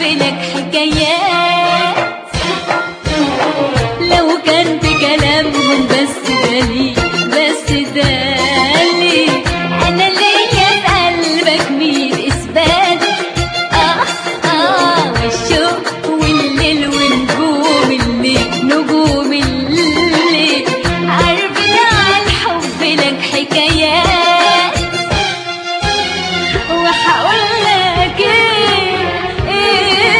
لك حكايات لو كان في كلامهم بس دليل بس دليل انا ليا في قلبك مين اثبات اه اه والشوق والليل ونجوم الليل نجوم الليل عارفين عن حب لك حكايات وهقول لك ايه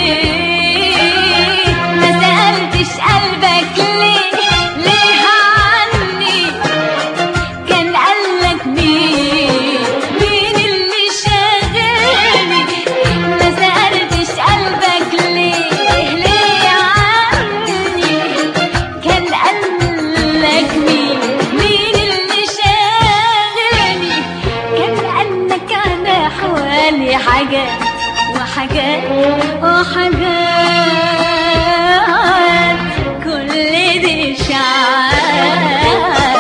ايه ما سألتش قلبك ليه ليه عني كان قالك مين مين اللي شاغلني ما سألتش قلبك ليه ليه عني كان قالك مين مين اللي شاغلني كان قالك انا حوالي حاجات وحاجات وحاجات كل دي اشاعات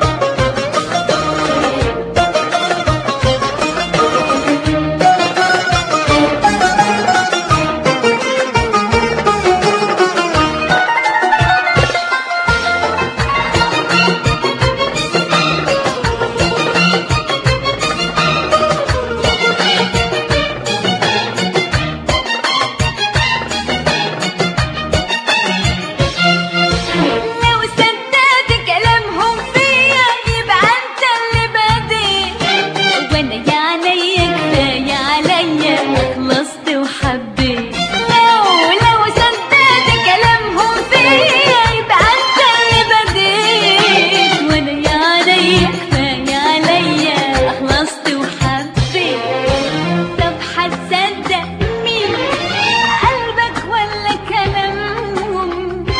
لو صدقت كلامهم فيا يبقى انت اللي بديت وانا يا عليا كفايه عليا خلصت وحبيت لو لو صدقت كلامهم فيا يبقى انت اللي بديت وانا يا عليا كفايه عليا خلصت وحبيت طب هتصدق مين قلبك ولا كلامهم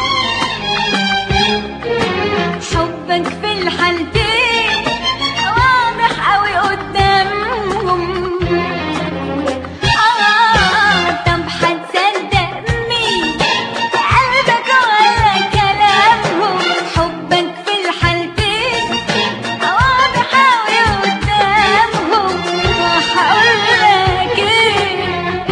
حبك في الحالتين واضح قوي قدامهم آه طب هتصدق مين قلبك ولا كلامهم حبك في الحالتين واضح قوي قدامهم وهقول لك ايه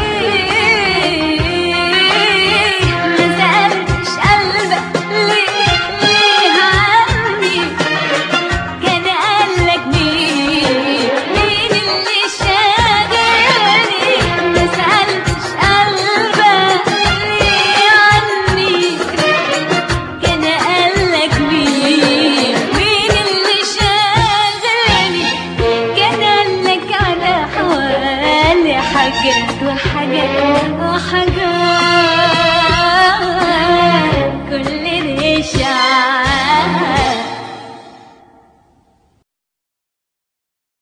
ايه ما سألتش قلبك ليه ليه عني كان قالك مين مين اللي شاغلني ما سألتش قلبك ليه عني كان قالك مين مين اللي شاغلني كان قالك على حوالي حاجات وحاجات وحاجات